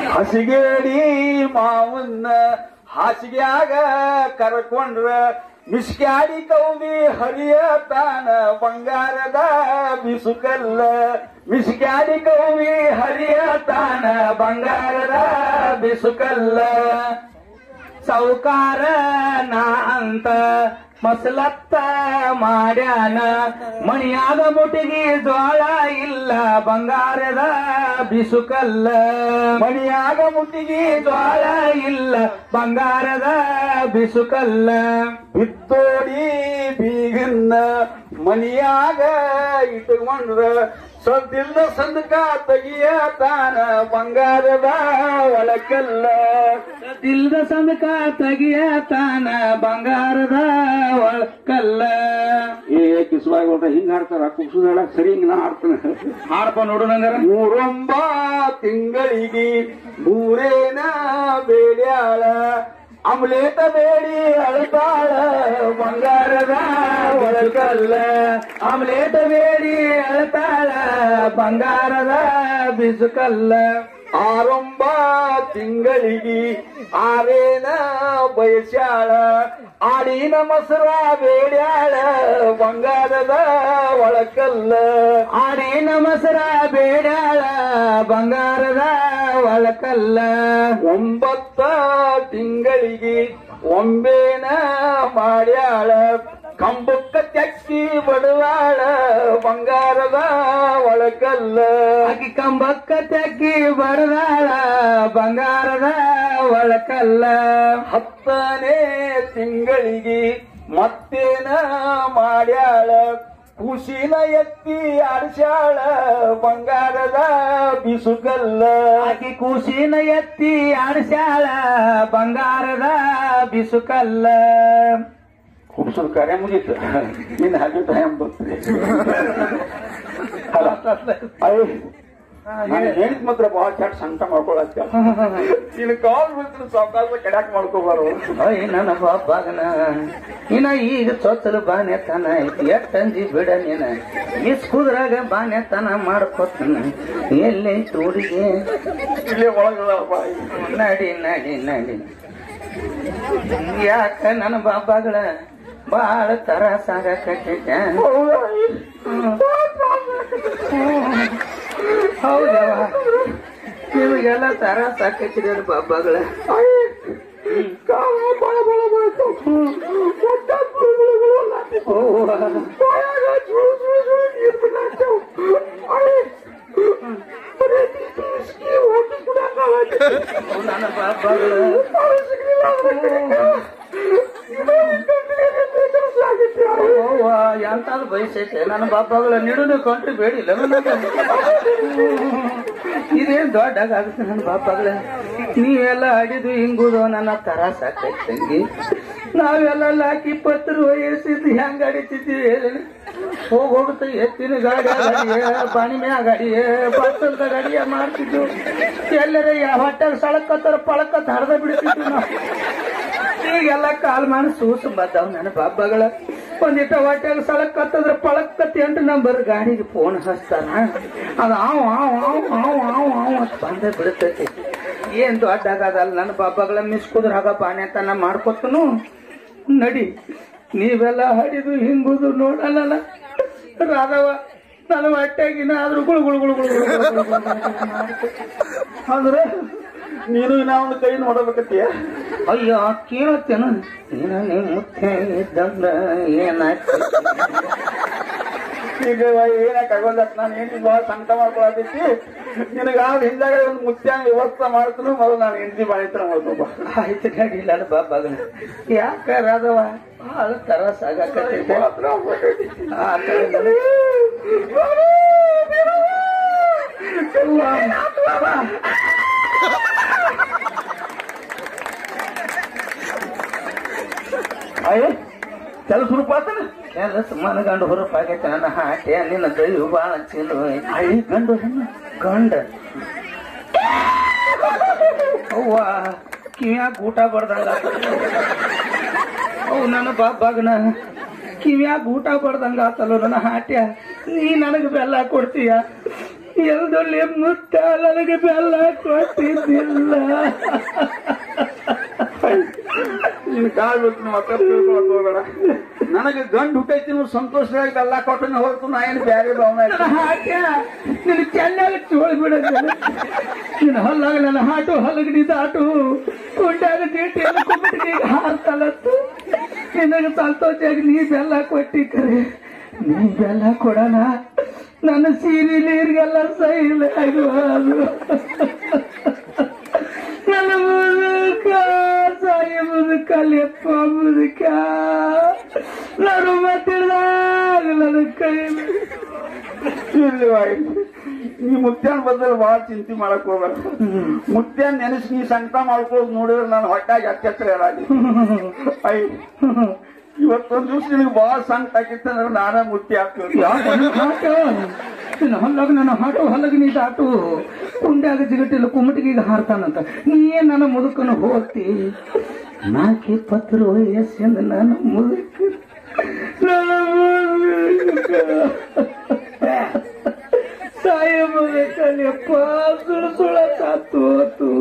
ಹಸಿಗೇಡಿ ಮಾವನ್ನ ಹಾಸಿಗ್ಯಾಗ ಕರ್ಕೊಂಡ್ರ ಮಿಸ್ಕ್ಯಾಡಿ ಕೌದಿ ಹರಿಯತಾನ ಬಂಗಾರದ ಬಿಸುಕಲ್ಲ ಮಿಸ್ಕ್ಯಾಡಿ ಕೌದಿ ಹರಿಯತಾನ ಬಂಗಾರದ ಬಿಸುಕಲ್ಲ ಸೌಕಾರ ನಾ ಅಂತ ಮಸಲತ್ತ ಮಾಡ್ಯಾನ ಮಣಿಯಾದ ಮುಟಿಗೆ ಜೋಳ ಇಲ್ಲ ಬಂಗಾರದ ಬಿಸುಕಲ್ಲ ಮಣಿಯಾಗ ಮುಟ್ಟಿಗೆ ಜೋಳ ಇಲ್ಲ ಬಂಗಾರದ ಬಿಸುಕಲ್ಲ ಬಿತ್ತೋಡಿ ಬೀಗನ್ನ ಮನಿಯಾಗ ಇಟ್ಕೊಂಡ್ರ ಸದ್ದಿಲ್ಲ ಸಂದಕ ತೆಗಿಯತಾನ ಬಂಗಾರದ ಒಳಕಲ್ಲ ದಿಲ್ದ ಸಂದಕ ತೆಗಿಯತಾನ ಬಂಗಾರದ ಒಳಕಲ್ಲ ಏ ಕಿಸುವಾಗಿ ಹೋದ್ರೆ ಹಿಂಗ ಹಾಡ್ತಾರ ಕುಸುದ ಹೇಳಕ್ ಸರಿ ಹಿಂಗ ನಾ ಹಾಡ್ತಾನೆ ಹಾಡಪ್ಪ ನೋಡು ನಂಗಾರ ಮೂರೊಂಬ ತಿಂಗಳಿಗೆ ಮೂರೇನ ಬೇಡ್ಯಾಳ ಅಮಲೇತ ಬೇಡಿ ಅಳತಾಳ ಬಂಗಾರದ ಒಳಕಲ್ಲ ಆಮ್ಲೇಟ್ ಬೇಡಿ ಅಳ್ತಾಳ ಬಂಗಾರದ ಬಿಸುಕಲ್ಲ ಆರೊಂಬ ತಿಂಗಳಿಗೆ ಆರೇನ ಬಯಸ್ಯಾಳ ಆಡಿನ ಮೊಸರ ಬೇಡ್ಯಾಳ ಬಂಗಾರದ ಒಳಕಲ್ಲ ಆಡಿನ ಮಸರ ಬೇಡಾಳ ಬಂಗಾರದ ಒಳಕಲ್ಲ ಒಂಬತ್ತ ತಿಂಗಳಿಗೆ ಒಂಬೇನ ಮಾಡ್ಯಾಳ ಕಂಬಕ್ಕ ತೆಕ್ಕಿ ಬಡವಾಳ ಬಂಗಾರದ ಒಳಕಲ್ಲ ಆಕಿ ಕಂಬಕ್ಕ ತೆಕ್ಕಿ ಬಡದಾಳ ಬಂಗಾರದ ಒಳಕಲ್ಲ ಹತ್ತನೇ ತಿಂಗಳಿಗೆ ಮತ್ತೇನ ಮಾಡ್ಯಾಳ ಖುಷಿನ ಎತ್ತಿ ಆಡ್ಸ್ಯಾಳ ಬಂಗಾರದ ಬಿಸುಕಲ್ಲ ಆಕಿ ಕೂಸಿನ ಎತ್ತಿ ಆಡಿಸ್ಯಾಳ ಬಂಗಾರದ ಬಿಸುಕಲ್ಲ ಹುಡ್ಸದ ಕಾರ್ಯ ಮುಗೀತು ಇನ್ನು ಹಾಗೆ ಟೈಮ್ ಬರ್ತದೆ ಅಲ್ಲ ನಾನು ಹೇಳಿದ್ ಮಾತ್ರ ಬಹಳ ಚಟ್ ಸಂಕಟ ಮಾಡ್ಕೊಳತ್ತ ಇನ್ನು ಕಾಲ್ ಬಿಡ್ತೀನಿ ಸಾವಕಾಶ ಕೆಡಾಕ್ ಮಾಡ್ಕೋಬಾರು ಅಯ್ಯ ನನ್ನ ಬಾಬಾಗನ ಇನ್ನ ಈಗ ಚೊಚ್ಚಲು ಬಾನೆತನ ಎಟ್ಟಂಜಿ ಬಿಡ ನೀನ ಇಸ್ ಕುದ್ರಾಗ ಬಾನೆತನ ಮಾಡ್ಕೊತನ ಎಲ್ಲಿ ಹುಡುಗಿ ಇಲ್ಲೇ ಒಳಗದ ಬಾಯಿ ನಡಿ ನಡಿ ನಡಿ ಯಾಕ ನನ್ನ ಬಾಬಾಗಳ ಬಾಳ ತರ ಸಾಗಕತ್ತೈತೆ ಹೌದವ ನಿಮಗೆಲ್ಲ ತರ ಸಾಕೈತಿರಿ ಬಾಬಾಗಳ ನನ್ನ ಬಾಬಾಗಳು ಅವ್ವ, ಎಂತಾದ್ರು ಬಯಸೈತೆ ನನ್ನ ಬಾಬಾಗಳ ನಿಡುನು ಕಂಟ್ರಿ ಬೇಡಿಲ್ಲ ನನಗೆ. ಇದೇನ್ ದೊಡ್ಡ ಆಗುತ್ತೆ ನನ್ನ ಬಾಬಾಗಳ ನೀವೆಲ್ಲ ಅಡಿದು ಹಿಂಗುದು ನನ್ನ ತರ ಸಾಕೈತೆ ತಂಗಿ ನಾವೆಲ್ಲ ಲಾಕ್ ಇಪ್ಪತ್ತರ ವಯಸ್ಸಿದ್ದು ಹೆಂಗ್ ಅಡಿತಿದ್ದೀವಿ ಹೇಳಿ ಹೋಗ್ ಹೋಗುತ್ತೆ ಎತ್ತಿನ ಗಾಡಿ ಗಾಡಿಯೇ ಬಾಣಿ ಮ್ಯಾ ಗಾಡಿಯೇ ಬಸ್ಸದ ಗಾಡಿಯ ಮಾಡ್ತಿದ್ವು ಎಲ್ಲರ ಹೊಟ್ಟೆಗೆ ಸಳಕತ್ತಾರ ಪಳಕತ್ತ ಹರಿದ ಬಿಡ್ತಿದ್ವು ನಾವು ಈಗೆಲ್ಲ ಕಾಲ್ ಮಾಡಿ ಸೂಸು ಬದ್ದಾವ್ ನನ್ನ ಬಾಬಾಗಳ ಒಂದಿಟ್ಟ ಹೊಟ್ಟೆಗೆ ಸಳಕ್ ಕತ್ತದ್ರ ಪಳಕ್ ಕತ್ತಿ ಎಂಟು ನಂಬರ್ ಗಾಡಿಗೆ ಫೋನ್ ಹಚ್ತಾನ ಅದು ಆವ್ ಆವ್ ಆವ್ ಆವ್ ಆವ್ ಆವ್ ಅಂತ ಬಂದೇ ಬಿಡ್ತೈತಿ ಏನ್ ದೊಡ್ಡ ಆಗದಲ್ಲ ನನ್ನ ಬಾಬಾಗಳ ಮಿಸ್ಕುದ್ರ ಆಗ ಬಾಣ್ಯತನ ಮಾಡ್ಕೊತನು ನಡಿ ನೀವೆಲ್ಲ ಹಡಿದು ಹಿಂಗುದು ನೋಡಲ್ಲ ರಾಧವ ನನ್ನ ಹೊಟ್ಟೆಗಿನ ಆದ್ರೂ ಗುಳು ಗುಳು ಗುಳು ಗುಳು ಗುಳು ಗುಳು ಗುಳು ಗುಳು ಗುಳು ಮಾಡ್ಕೊತ. ಅಂದ್ರೆ ನೀನು ನಾವು ಕೈ ನೋಡಬೇಕತ್ತೀಯ ಅಯ್ಯೋ ಕೇಳತ್ತೇನ ಏನ ನಿಮ್ ಮುತ್ತೆ ಇದ್ದಂದ್ರ ಏನಾಯ್ತು ಈಗ ಏನಕ್ಕೆ ಆಗೋದ ನಾನು ಹೆಂಡತಿ ಬಹಳ ಸಂಕಟ ಮಾಡ್ಕೊಳತೈತಿ ನಿನಗೆ ಆ ಹಿಂದಾಗಡೆ ಒಂದು ಮುತ್ಯ ವ್ಯವಸ್ಥೆ ಮಾಡ್ತಾನು ಮೊದಲು ನಾನು ಹೆಂಡತಿ ಬಾಳಿತ್ರ ಮಾಡ್ಕೋಬ ಆಯ್ತು ಗಡಿಲ್ಲ ಬಾಬಾಗ ಯಾಕ ರಾಧವ ಭಾಳ ತರ ಸಾಗಕತ್ತೈತೆ ಆ ಕಡೆ ನಡಿ. ಅಯ್ಯ ಕೆಲಸ ರೂಪಾತನ ಕೆಲಸ ಮನಗಂಡು ಹೊರಪಾಗೈತೆ ನನ್ನ ಹಾಟೆ ನಿನ್ನ ದೈವ ಬಾಳ ಚಲೋ ಐತಿ. ಅಯ್ಯ ಗಂಡು ಹೆಣ್ಣು ಗಂಡ ಅವ್ವ ಕಿವ್ಯಾಗ ಊಟ ಬಡ್ದಂಗ ಅವು ನನ್ನ ಬಾಬಾಗನ ಕಿವ್ಯಾಗ ಊಟ ಬಡ್ದಂಗ ಆತಲ್ಲ ನನ್ನ ಹಾಟ್ಯ ನೀ ನನಗೆ ಬೆಲ್ಲ ಕೊಡ್ತೀಯ ಎಲ್ದೊಳ್ಳೆ ಮುತ್ತ ನನಗೆ ಬೆಲ್ಲ ಕೊಟ್ಟಿದ್ದಿಲ್ಲ ನಿನ್ ಕಾಲ್ ಬಿಟ್ಟು ನಿಮ್ಮ ಅಕ್ಕ ತಿಳ್ಕೊಳಕ್ ಹೋಗ್ಬೇಡ ನನಗೆ ಗಂಡು ಹುಟ್ಟೈತಿ ನೀವು ಸಂತೋಷವಾಗಿ ಎಲ್ಲ ಕೊಟ್ಟನ ಹೊರತು ನಾ ಏನು ಬ್ಯಾರೆ ಭಾವನೆ ನನ್ನ ಹಾಟ್ಯ ನಿನ್ ಚೆನ್ನಾಗಿ ಚೋಳಿ ಬಿಡೋದು ನಿನ್ನ ಹೊಲ್ಲಾಗ ನನ್ನ ಹಾಟು ಹೊಲಗಡಿ ದಾಟು ಕುಂಡಾಗ ಚೀಟಿಯನ್ನು ಕುಂಬಿಟ್ಟಿಗೆ ಹಾರ್ತಲತ್ತು ನಿನಗೆ ಸಂತೋಷವಾಗಿ ನೀ ಬೆಲ್ಲ ಕೊಟ್ಟಿ ಕರೆ ನೀ ಬೆಲ್ಲ ಕೊಡೋಣ ನನ್ನ ಸೀರೆ ನೀರಿಗೆಲ್ಲ ಸೈಲ್ ಆಗುವುದು ನನ್ನ ಮುದುಕ ಸಾಯ ಮುದುಕ ಲೆಪ್ಪ ಮುದುಕ ನಾನು ಮಾತಾಡಿದಾಗ ನನ್ನ ಕೈ ಇರ್ಲಿ ಬಾಯಿ. ನೀ ಮುತ್ಯಾನ್ ಬದಲು ಬಹಳ ಚಿಂತೆ ಮಾಡಕ್ ಹೋಗ್ಬೇಡ ಮುತ್ಯಾನ್ ನೆನೆಸಿ ನೀ ಸಂಕಟ ಮಾಡ್ಕೊಳ್ಳೋದು ನೋಡಿದ್ರೆ ನಾನು ಹೊಟ್ಟಾಗಿ ಅತ್ಯತ್ರ ಇರಾಗಿ ಐ ಇವತ್ತೊಂದ್ ದಿವ್ಸ ನಿನಗೆ ಬಹಳ ಸಂಕಟ ಆಗಿತ್ತು ಅಂದ್ರೆ ನಾನೇ ಮುತ್ತಿ ಹಾಕ್ತೀನಿ ಹಾಟು ನಿನ್ನ ಹೊಲ್ಲಾಗ ನನ್ನ ಹಾಟು ಹೊಲಗ ನೀ ದಾಟು ಕುಂಡ್ಯಾಗ ಜಿಗಟಿಲ್ಲ ಕುಮ್ಮಟಿಗೆ ಹಾರ್ತಾನಂತ ನೀ ನನ್ನ ಮುದುಕನು ಹೋಗ್ತಿ ನಾಲ್ಕು ಇಪ್ಪತ್ತು ವಯಸ್ಸಿಂದ ನನ್ನ ಮುದುಕ ನನ್ನ ಮುದುಕ ಸಾಯ ಮುದುಕಲಿಯಪ್ಪ ಸುಳು ಸುಳ ಸಾತು ಹೋತು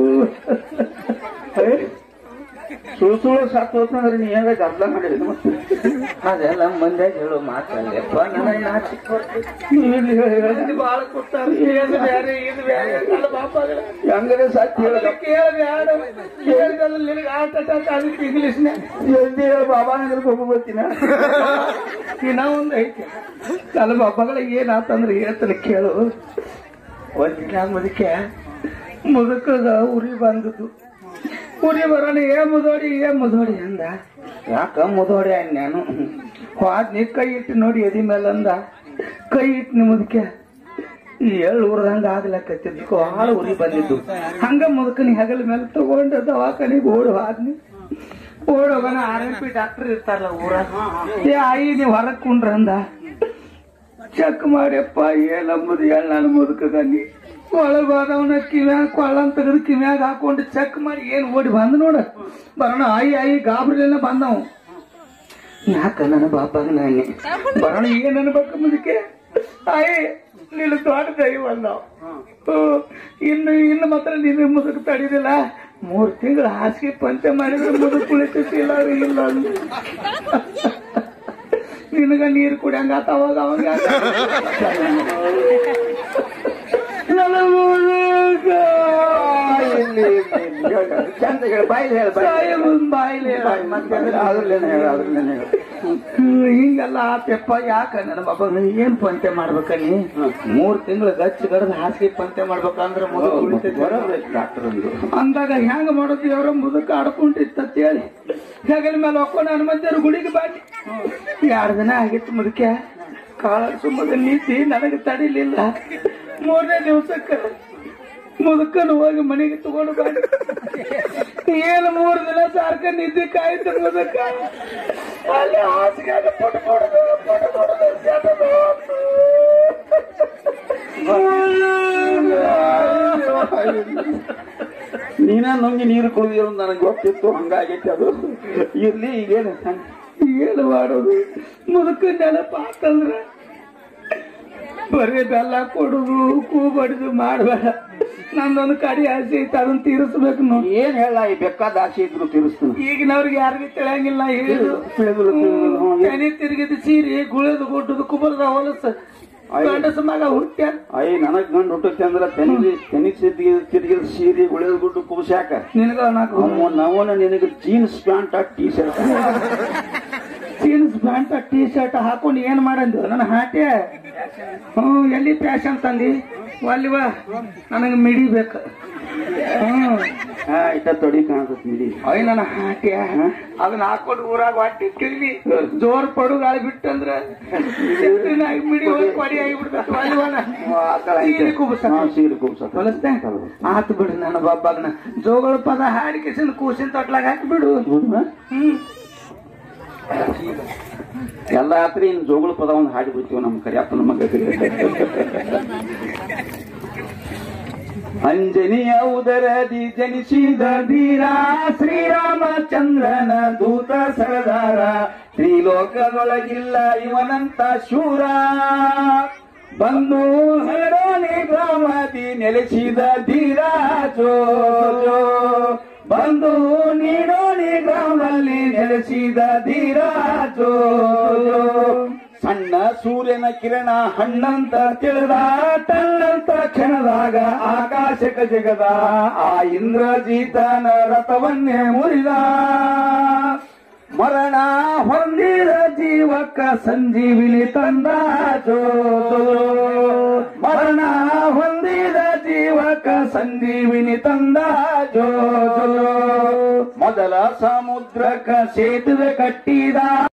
ಸುಳ್ಳು ಸುಳ್ಳು ಸಾಕು ಹೋತಂದ್ರೆ ನೀ ಏನಾರ ಗದ್ದಲ ಮಾಡಿದ್ರು ಮತ್ತೆ ಅದೆಲ್ಲ ಮಂದ್ಯಾಗ ಹೇಳೋ ಮಾತಲ್ಲಪ್ಪ ನನಗೆ ನಾಚಿಕೆ ಬರ್ತದೆ ಬಾಳ ಕೊಡ್ತಾರೆ ಏನು ಬೇರೆ ಇದು ಬೇರೆ ನನ್ನ ಬಾಪಾಗಳ ಹೆಂಗರೆ ಸಾಕಿ ಹೇಳ ಕೇಳಬೇಡ ಕೇಳಿದಲ್ಲಿ ನಿನಗೆ ಆಟ ಅಟ್ಯಾಕ್ ಅದಕ್ಕೆ ಇಂಗ್ಲೀಷ್ನ ಜಲ್ದಿ ಹೇಳ ಬಾಬಾ ಅಂದ್ರೆ ಹೋಗ್ಬರ್ತೀನ ಇನ್ನ ಒಂದು ಐತಿ ನನ್ನ ಬಾಬಾಗಳ ಏನಾತಂದ್ರೆ ಹೇಳ್ತಾನೆ ಕೇಳು ಒಂದಿನ ಮುದಕ್ಕೆ ಮುದುಕದ ಉರಿ ಬಂದದ್ದು ಉರಿ ಬರೋಣ ಏ ಮುದೋಡಿ ಏ ಮುದೋಡಿ ಅಂದ ಯಾಕ ಮುದೋಡಿ ನಾನು ಹೋದ್ ನೀ ಕೈ ಇಟ್ಟು ನೋಡಿ ಎದಿ ಮೇಲೆ ಅಂದ ಕೈ ಇಟ್ಟು ನೀ ಮುದಕ್ಕೆ ಈ ಎಳ್ಳು ಉರ್ದಂಗ ಆಗ್ಲಕತ್ತಿದ್ದು ಭಾಳ ಉರಿ ಬಂದಿದ್ದು ಹಂಗ ಮುದುಕನಿ ಹಗಲ ಮೇಲೆ ತಗೊಂಡು ದವಾಖಾನಿಗೆ ಓಡಿ ಹೋದ್ನಿ ಓಡೋಗನ ಆರ್ ಎಂ ಪಿ ಡಾಕ್ಟರ್ ಇರ್ತಾರಲ್ಲ ಊರಾಗ ಏ ಆಯಿ ನೀವು ಹೊರಗ್ ಕುಂಡ್ರ ಅಂದ ಚೆಕ್ ಮಾಡ್ಯಪ್ಪ ಏನಂಬುದು ಹೇಳ ನಾನು ಮುದುಕಗನಿ ಒಳಗಾದವನ ಕಿವ್ಯಾಗ ಕೊಳ್ಳನ್ ತೆಗೆದು ಕಿವ್ಯಾಗ ಹಾಕೊಂಡು ಚೆಕ್ ಮಾಡಿ ಏನ್ ಓಡಿ ಬಂದ್ ನೋಡ ಬರೋಣ ಆಯಿ ಆಯಿ ಗಾಬರಿಲೆಲ್ಲ ಬಂದವು ಯಾಕ ನನ್ನ ಬಾಪಾಗ ನಾನೇ ಬರೋಣ ಏನ್ ಅನ್ಬೇಕು ಮುದಕ್ಕೆ ಆಯಿ ನೀನು ದೊಡ್ಡ ದೈವ ಅಂದವ್ ಹ್ಮ್. ಇನ್ನು ಇನ್ನು ಮಾತ್ರ ನೀನು ಮುದುಕ ತಡಿದಿಲ್ಲ ಮೂರ್ ತಿಂಗಳು ಹಾಸಿಗೆ ಪಂಚ ಮಾಡಿದ್ರೆ ಮುದುಕ ಕುಳಿತಿಲ್ಲ ಇಲ್ಲ ಅಂದ್ರು. ನಿನಗ ನೀರು ಕುಡಿಯಂಗ ಅವಾಗ ಅವಾಗ ನನ್ನ ಮುದುಕ ಚಂದ ಹೇಳ ಬಾಯಿಲಿ ಹೇಳ ಸಾಯ ಮುಂದ್ ಬಾಯಿಲೆ ಅದ್ರಲ್ಲೇನೆ ಹೇಳ ಅದ್ರಲ್ಲೇನೆ ಹೇಳ ಹ್ಮ್, ಹಿಂಗೆಲ್ಲ ಆತಪ್ಪ ಯಾಕ ನನ್ನ ಬಾಬಾ ಏನ್ ಪಂತೆ ಮಾಡ್ಬೇಕಲ್ಲಿ ಮೂರ್ ತಿಂಗಳು ಗಚ್ಚ ಗಡದ್ ಹಾಸಿಗೆ ಪಂತೆ ಮಾಡ್ಬೇಕಂದ್ರ ಮುದುಕ ಉಳಿತೈತಿ ಡಾಕ್ಟರ್ ಅಂದ್ರು ಅಂದಾಗ ಹೆಂಗ ಮಾಡೋದು ಅವರ ಮುದುಕ ಆಡ್ಕೊಂಡಿತ್ತ ಹೇಳಿ ಹೆಗಲ ಮೇಲೆ ಹೊಕ್ಕೊಂಡು ಹನುಮಂತರು ಗುಡಿಗೆ ಬಾಟಿ ಎರಡು ದಿನ ಆಗಿತ್ತು ಮುದುಕೆ ಕಾಳ ಸುಮ್ಮದ ನೀತಿ ನನಗೆ ತಡಿಲಿಲ್ಲ ಮೂರನೇ ದಿವಸಕ್ಕ ಮುದುಕನು ಹೋಗಿ ಮನೆಗೆ ತಗೊಂಡು ಬಾಡಿ ಏನು ಮೂರು ದಿನ ಸಾರ್ಕ ನಿದ್ದೆ ಕಾಯ್ತು ಮುದುಕ ಅಲ್ಲಿ ಹಾಸಿಗೆ ಪುಟ್ ಪುಡ್ದು, ಪುಟ್ ಪುಡ್ದು, ಜಟದು ಹೋತು. ನೀನ ನುಂಗಿ ನೀರು ಕುಡಿದಿರೋ ನನಗೆ ಗೊತ್ತಿತ್ತು ಹಂಗಾಗೈತಿ ಅದು ಇರ್ಲಿ ಈಗೇನು ಏನು ಮಾಡೋದು ಮುದುಕ ನೆನಪ ಆತಂದ್ರ ಬರೀ ಬೆಲ್ಲ ಕೊಡುದು ಕೂ ಬಡಿದು ಮಾಡಬೇಡ ನಂದೊಂದು ಕಡಿ ಆಸೆ ಐತೆ ಅದನ್ನ ತೀರಿಸ್ಬೇಕು ನೋಡಿ ಏನ್ ಹೇಳ ಈ ಬೇಕಾದ ಆಸೆ ಇದ್ರು ತೀರಿಸ್ತೀನಿ ಈಗಿನವ್ರಿಗೆ ಯಾರಿಗೂ ತಿಳಿಯಂಗಿಲ್ಲ ಹೇಳಿದ್ರು ತಿಳಿದಿಲ್ಲ, ತಿಳಿದಿಲ್ಲ, ಹ್ಞೂ. ತೆನಿ ತಿರುಗಿದ ಸೀರೆ ಗುಳದು ಗುಡ್ಡದು ಕುಬರದ ಹೊಲಸ ಗಂಡಸ ಮಗ ಹುಟ್ಟ್ಯಾನ ಅಯ್ಯ ನನಗ್ ಗಂಡು ಹುಟ್ಟೈತಿ ಅಂದ್ರ ತೆನಿ ತೆನಿ ಸಿದ್ಗಿ ತಿರ್ಗಿದ ಸೀರೆ ಗುಳಿದ ಗುಡ್ಡು ಕುಬ್ಸ್ಯಾಕ ನಿನಗ ನಾಲ್ಕು ನವನ ನಿನಗೆ jeans pant T shirt jeans pant T shirt ಹಾಕೊಂಡು ಏನ್ ಮಾಡಂದು ನನ್ನ ಹಾಟೆ ಹ್ಮ್ ಎಲ್ಲಿ ಫ್ಯಾಷನ್ ತಂದಿ ಅಲ್ಲಿವ ನನಗೆ ಮಿಡಿ ಬೇಕು ಹ್ಮ್ ಹಾ ಇಟ್ಟ ತೊಡಿ ಕಾಣ್ತತ್ ಮಿಡಿ ಅಯ್ಯ ನನ್ನ ಹಾಟೆ ಅದನ್ನ ಹಾಕೊಂಡು ಊರಾಗ ಹೊಟ್ಟಿ ಕಿಡ್ಲಿ ಜೋರ್ ಪಡು ಗಾಳಿ ಬಿಟ್ಟಂದ್ರ ಎತ್ತಿನಾಗಿ ಮಿಡಿ ಹೋಗಿ ಕೊಡಿ ಆಗಿಬಿಡ್ತೈತಿ ಅಲ್ಲಿವನ ಸೀರೆ ಕುಬ್ಸ. ಸೀರೆ ಕುಬ್ಸ ಹೊಲಸ್ತೆ ಆತು ಬಿಡು ನನ್ನ ಬಾಬಾಗನ ಜೋಗಳ ಪದ ಹಾಡಿ ಕಿಸಿನ ಕೂಸಿನ ತೊಟ್ಲಾಗ ಹಾಕಿ ಬಿಡು ಹ್ಮ್ ಎಲ್ಲ ರಾತ್ರಿ ಇನ್ ಜೋಗುಳ ಪದ ಒಂದು ಹಾಡಿ ಬಿಡ್ತೀವಿ ನಮ್ಮ ಕರಿಯಪ್ಪನ ಮಗ ಅಂಜನಿಯ ಉದರದಿ ಜನಿಸಿದ ಧೀರ ಶ್ರೀರಾಮಚಂದ್ರನ ದೂತ ಸರದಾರ ತ್ರಿಲೋಕದೊಳಗಿಲ್ಲ ಇವನಂತ ಶೂರ ಬಂದು ಹರಡೋಣಿ ಗ್ರಾಮದಿ ನೆಲೆಸಿದ ಧೀರ ಜೋ ಜೋ. ಬಂದು ನೀಡೋಣಿ ಗ್ರಾಮದಲ್ಲಿ ನೆಲೆಸಿದ ಧೀರ ಜೋ ಜೋ. ಸಣ್ಣ ಸೂರ್ಯನ ಕಿರಣ ಹಣ್ಣಂತ ತಿಳಿದ ತನ್ನಂತ ಕ್ಷಣದಾಗ ಆಕಾಶಕ ಜಗದ ಆ ಇಂದ್ರಜೀತನ ರಥವನ್ನೇ ಮುರಿದ ಮರಣ ಹೊಂದಿದ ಜೀವಕ್ಕ ಸಂಜೀವಿನಿ ತಂದ ಜೋ ಜೋ. ಮರಣ ಹೊಂದಿದ ಜೀವಕ್ಕ ಸಂಜೀವಿನಿ ತಂದ ಜೋ ಜೋ. ಮೊದಲ ಸಮುದ್ರಕ್ಕ ಸೇತುವೆ ಕಟ್ಟಿದ